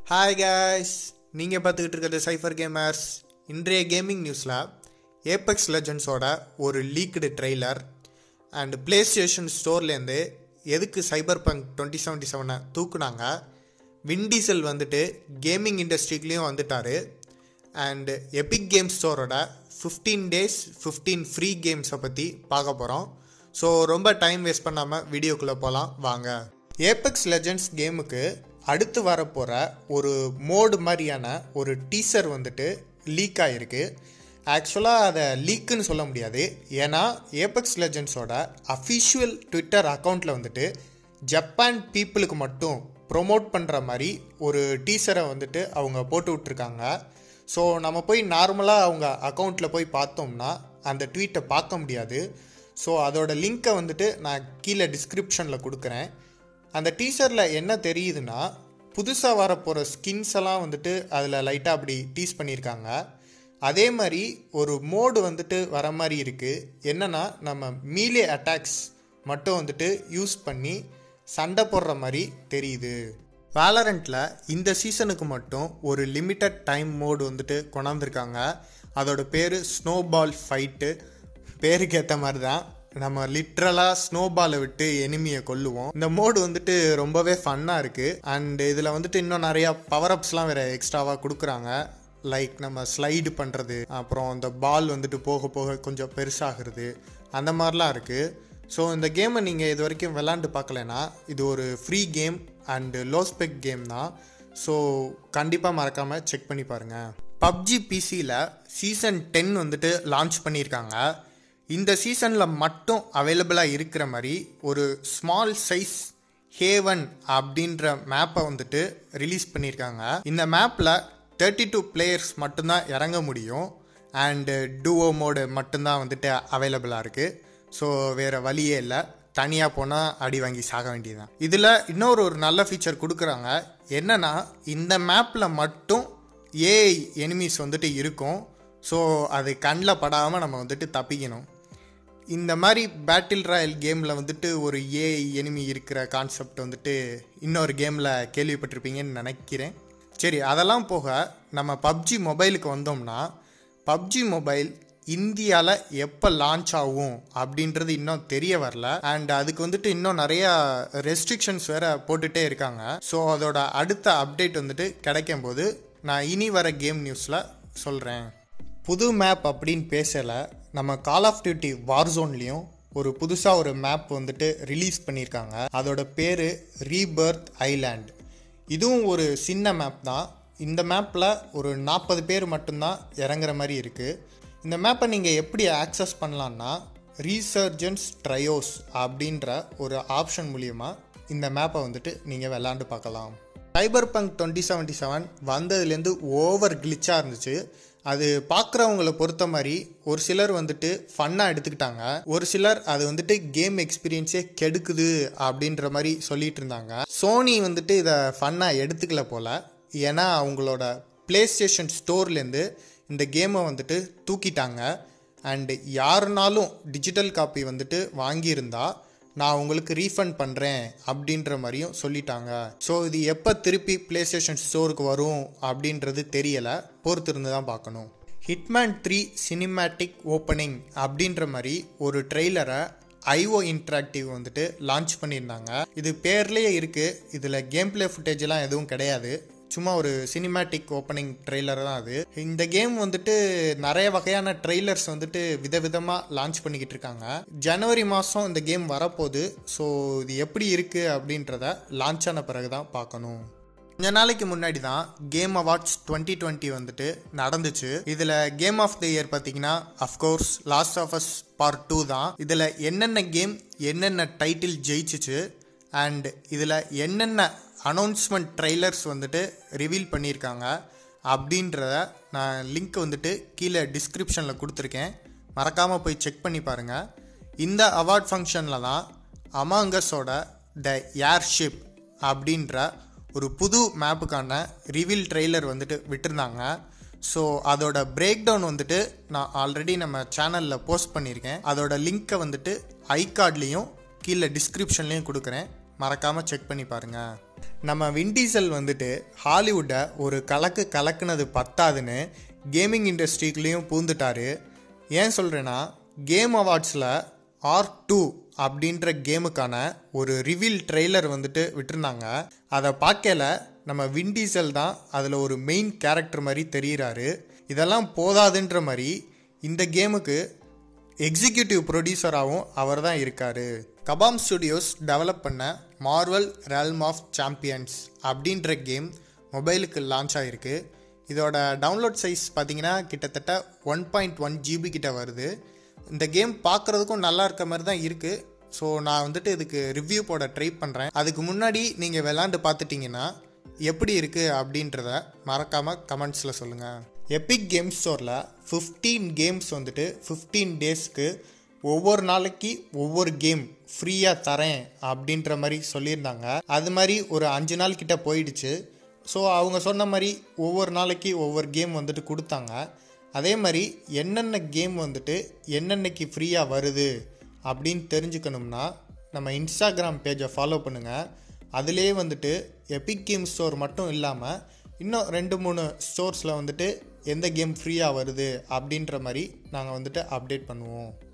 hi guys நீங்கள் பார்த்துக்கிட்டு இருக்கிறது சைஃபர் கேமர்ஸ் இன்றைய கேமிங் நியூஸில் ஏபெக்ஸ் லெஜண்ட்ஸோட ஒரு leaked trailer and PlayStation ஸ்டோர்லேருந்து எதுக்கு சைபர் பங்க் டுவெண்ட்டி செவன்ட்டி செவனை தூக்குனாங்க விண்டீசல் வந்துட்டு கேமிங் இண்டஸ்ட்ரிக்குலேயும் வந்துட்டார் அண்ட் எபிக் கேம் ஸ்டோரோட ஃபிஃப்டீன் டேஸ் ஃபிஃப்டீன் ஃப்ரீ கேம்ஸை பற்றி பார்க்க போகிறோம் ஸோ ரொம்ப டைம் வேஸ்ட் பண்ணாமல் வீடியோக்குள்ளே போகலாம் வாங்க ஏபெக்ஸ் லெஜண்ட்ஸ் கேமுக்கு அடுத்து வரப்போகிற ஒரு மோடு மாதிரியான ஒரு டீசர் வந்துட்டு லீக் ஆகிருக்கு ஆக்சுவலாக அதை லீக்குன்னு சொல்ல முடியாது ஏன்னா ஏபெக்ஸ் லெஜண்ட்ஸோட அஃபிஷியல் ட்விட்டர் அக்கௌண்ட்டில் வந்துட்டு ஜப்பான் பீப்புளுக்கு மட்டும் ப்ரொமோட் பண்ணுற மாதிரி ஒரு டீசரை வந்துட்டு அவங்க போட்டு விட்ருக்காங்க ஸோ நம்ம போய் நார்மலாக அவங்க அக்கௌண்ட்டில் போய் பார்த்தோம்னா அந்த ட்வீட்டை பார்க்க முடியாது ஸோ அதோட லிங்க்கை வந்துட்டு நான் கீழே டிஸ்கிரிப்ஷனில் கொடுக்குறேன் அந்த டீசரில் என்ன தெரியுதுன்னா புதுசாக வரப்போகிற ஸ்கின்ஸ் எல்லாம் வந்துட்டு அதில் லைட்டாக அப்படி டீஸ் பண்ணியிருக்காங்க அதே மாதிரி ஒரு மோடு வந்துட்டு வர மாதிரி இருக்குது என்னென்னா நம்ம மீலே அட்டாக்ஸ் மட்டும் வந்துட்டு யூஸ் பண்ணி சண்டை போடுற மாதிரி தெரியுது வேலரண்ட்டில் இந்த சீசனுக்கு மட்டும் ஒரு லிமிட்டட் டைம் மோடு வந்துட்டு கொண்டாந்துருக்காங்க அதோட பேர் ஸ்னோபால் ஃபைட்டு பேருக்கு ஏற்ற மாதிரி தான் நம்ம லிட்ரலாக ஸ்னோபாலை விட்டு எனிமியை கொல்லுவோம் இந்த மோடு வந்துட்டு ரொம்பவே ஃபன்னாக இருக்குது அண்ட் இதில் வந்துட்டு இன்னும் நிறையா பவர் அப்ஸ்லாம் வேறு எக்ஸ்ட்ராவாக கொடுக்குறாங்க லைக் நம்ம ஸ்லைடு பண்ணுறது அப்புறம் இந்த பால் வந்துட்டு போக போக கொஞ்சம் பெருசாகிறது அந்த மாதிரிலாம் இருக்குது ஸோ இந்த கேமை நீங்கள் இது வரைக்கும் விளாண்டு பார்க்கலனா இது ஒரு free game and low spec game தான் ஸோ கண்டிப்பாக மறக்காமல் செக் பண்ணி பாருங்கள் பப்ஜி பிசியில் சீசன் டென் வந்துட்டு லான்ச் பண்ணியிருக்காங்க இந்த சீசனில் மட்டும் அவைலபிளாக இருக்கிற மாதிரி ஒரு ஸ்மால் சைஸ் ஹேவன் அப்படின்ற மேப்பை வந்துட்டு ரிலீஸ் பண்ணியிருக்காங்க இந்த மேப்பில் தேர்ட்டி டூ பிளேயர்ஸ் மட்டும்தான் இறங்க முடியும் அண்டு டூஓ மோடு மட்டும்தான் வந்துட்டு அவைலபிளாக இருக்குது ஸோ வேறு வழியே இல்லை தனியாக போனால் அடி வாங்கி சாக வேண்டியதுதான் இதில் இன்னொரு ஒரு நல்ல ஃபீச்சர் கொடுக்குறாங்க என்னென்னா இந்த மேப்பில் மட்டும் ஏஐ எனிமீஸ் வந்துட்டு இருக்கும் ஸோ அது கண்ணில் படாமல் நம்ம வந்துட்டு தப்பிக்கணும் இந்த மாதிரி பேட்டில் ராயல் கேமில் வந்துட்டு ஒரு ஏஐ எனிமி இருக்கிற கான்செப்ட் வந்துட்டு இன்னொரு கேமில் கேள்விப்பட்டிருப்பீங்கன்னு நினைக்கிறேன் சரி அதெல்லாம் போக நம்ம பப்ஜி மொபைலுக்கு வந்தோம்னா பப்ஜி மொபைல் இந்தியாவில் எப்போ லான்ச் ஆகும் அப்படின்றது இன்னும் தெரிய வரல அண்ட் அதுக்கு வந்துட்டு இன்னும் நிறையா ரெஸ்ட்ரிக்ஷன்ஸ் வேற போட்டுகிட்டே இருக்காங்க ஸோ அதோட அடுத்த அப்டேட் வந்துட்டு கிடைக்கும் போது நான் இனி வர கேம் நியூஸில் சொல்கிறேன் புது மேப் அப்படின்னு பேசலை நம்ம கால் ஆஃப் டியூட்டி வார் ஜோன்லேயும் ஒரு புதுசாக ஒரு மேப் வந்துட்டு ரிலீஸ் பண்ணியிருக்காங்க அதோட பேர் ரீபர்த் ஐலாண்ட் இதுவும் ஒரு சின்ன மேப் தான் இந்த மேப்பில் ஒரு நாற்பது பேர் மட்டும்தான் இறங்குற மாதிரி இருக்குது இந்த மேப்பை நீங்கள் எப்படி ஆக்சஸ் பண்ணலான்னா ரீசர்ஜன்ஸ் ட்ரையோஸ் அப்படின்ற ஒரு ஆப்ஷன் மூலியமாக இந்த மேப்பை வந்துட்டு நீங்கள் விளாண்டு பார்க்கலாம் Cyberpunk twenty seventy seven வந்ததுலேருந்து ஓவர் கிளிச்சாக இருந்துச்சு அது பார்க்குறவங்கள பொறுத்த மாதிரி ஒரு சிலர் வந்துட்டு ஃபன்னாக எடுத்துக்கிட்டாங்க ஒரு சிலர் அது வந்துட்டு கேம் எக்ஸ்பீரியன்ஸே கெடுக்குது அப்படின்ற மாதிரி சொல்லிட்டு இருந்தாங்க சோனி வந்துட்டு இதை ஃபன்னாக எடுத்துக்கல போல் ஏன்னா அவங்களோட ப்ளே ஸ்டேஷன் ஸ்டோர்லேருந்து இந்த கேமை வந்துட்டு தூக்கிட்டாங்க அண்டு யாருனாலும் டிஜிட்டல் காப்பி வந்துட்டு வாங்கியிருந்தா நான் உங்களுக்கு ரீஃபண்ட் பண்ணுறேன் அப்படின்ற மாதிரியும் சொல்லிட்டாங்க ஸோ இது எப்போ திருப்பி ப்ளே ஸ்டேஷன் ஸ்டோருக்கு வரும் அப்படின்றது தெரியலை பொறுத்திருந்து தான் பார்க்கணும் ஹிட்மேன் த்ரீ சினிமேட்டிக் ஓப்பனிங் அப்படின்ற மாதிரி ஒரு ட்ரெய்லரை ஐஓ இன்ட்ராக்டிவ் வந்துட்டு லான்ச் பண்ணியிருந்தாங்க இது பேர்லேயே இருக்குது இதில் கேம் பிளே ஃபுட்டேஜ்லாம் எதுவும் கிடையாது சும்மா ஒரு சினிமேட்டிக் ஓப்பனிங் ட்ரெய்லர் தான் அது இந்த கேம் வந்துட்டு நிறைய வகையான ட்ரெய்லர்ஸ் வந்துட்டு விதவிதமாக லான்ச் பண்ணிக்கிட்டு இருக்காங்க ஜனவரி மாதம் இந்த கேம் வரப்போகுது ஸோ இது எப்படி இருக்குது அப்படின்றத லான்ச் ஆன பிறகு தான் பார்க்கணும் கொஞ்ச நாளைக்கு முன்னாடி தான் கேம் அவார்ட்ஸ் டுவெண்ட்டி டுவெண்ட்டி வந்துட்டு நடந்துச்சு இதில் கேம் ஆஃப் த இயர் பார்த்தீங்கன்னா of course last of us part two தான் இதில் என்னென்ன கேம் என்னென்ன டைட்டில் ஜெயிச்சிச்சு அண்ட் இதில் என்னென்ன அனௌன்ஸ்மெண்ட் ட்ரெய்லர்ஸ் வந்துட்டு ரிவீல் பண்ணியிருக்காங்க அப்படின்றத நான் லிங்க் வந்துட்டு கீழே டிஸ்கிரிப்ஷனில் கொடுத்துருக்கேன் மறக்காமல் போய் செக் பண்ணி பாருங்கள் இந்த அவார்ட் ஃபங்க்ஷனில் தான் அமாங்கஸோட த ஏர்ஷிப் அப்படின்ற ஒரு புது மேப்புக்கான ரிவீல் ட்ரெய்லர் வந்துட்டு விட்டுருந்தாங்க ஸோ அதோட பிரேக் டவுன் வந்துட்டு நான் ஆல்ரெடி நம்ம சேனலில் போஸ்ட் பண்ணியிருக்கேன் அதோட லிங்க்கை வந்துட்டு ஐ கார்ட்லேயும் கீழே டிஸ்கிரிப்ஷன்லேயும் கொடுக்குறேன் மறக்காமல் செக் பண்ணி பாருங்கள் நம்ம விண்டீசல் வந்துட்டு ஹாலிவுட்டை ஒரு கலக்கு கலக்குனது பத்தாதுன்னு கேமிங் இண்டஸ்ட்ரிக்குள்ளேயும் பூந்துட்டாரு ஏன் சொல்கிறேன்னா கேம் அவார்ட்ஸில் ஆர் டூ அப்படின்ற கேமுக்கான ஒரு ரிவீல் ட்ரெய்லர் வந்துட்டு விட்டுருந்தாங்க அதை பார்க்கல நம்ம விண்டீசல் தான் அதில் ஒரு மெயின் கேரக்டர் மாதிரி தெரிகிறாரு இதெல்லாம் போதாதுன்ற மாதிரி இந்த கேமுக்கு எக்ஸிக்யூட்டிவ் ப்ரொடியூசராகவும் அவர் தான் இருக்கார் கபாம் ஸ்டுடியோஸ் டெவலப் பண்ண மார்வல் ரெல்ம் ஆஃப் சாம்பியன்ஸ் அப்படின்ற கேம் மொபைலுக்கு லான்ச் ஆகிருக்கு இதோட டவுன்லோட் சைஸ் பார்த்தீங்கன்னா கிட்டத்தட்ட ஒன் பாயிண்ட் ஒன் ஜிபி கிட்ட வருது இந்த கேம் பார்க்குறதுக்கும் நல்லா இருக்க மாதிரி தான் இருக்குது ஸோ நான் வந்துட்டு இதுக்கு ரிவ்யூ போட ட்ரை பண்ணுறேன் அதுக்கு முன்னாடி நீங்கள் விளாண்டு பார்த்துட்டிங்கன்னா எப்படி இருக்குது அப்படின்றத மறக்காமல் கமெண்ட்ஸில் சொல்லுங்கள் எபிக் கேம் ஸ்டோரில் ஃபிஃப்டீன் கேம்ஸ் வந்துட்டு ஃபிஃப்டீன் டேஸ்க்கு ஒவ்வொரு நாளைக்கு ஒவ்வொரு கேம் ஃப்ரீயாக தரேன் அப்படின்ற மாதிரி சொல்லியிருந்தாங்க அது மாதிரி ஒரு அஞ்சு நாள் கிட்ட போயிடுச்சு ஸோ அவங்க சொன்ன மாதிரி ஒவ்வொரு நாளைக்கு ஒவ்வொரு கேம் வந்துட்டு கொடுத்தாங்க அதே மாதிரி என்னென்ன கேம் வந்துட்டு என்னென்னைக்கு ஃப்ரீயாக வருது அப்படின்னு தெரிஞ்சுக்கணும்னா நம்ம இன்ஸ்டாகிராம் பேஜை ஃபாலோ பண்ணுங்கள் அதுலேயே வந்துட்டு எபிக் கேம் ஸ்டோர் மட்டும் இல்லாமல் இன்னும் ரெண்டு மூணு ஸ்டோர்ஸில் வந்துட்டு எந்த கேம் ஃப்ரீயாக வருது அப்படின்ற மாதிரி நாங்கள் வந்துட்டு அப்டேட் பண்ணுவோம்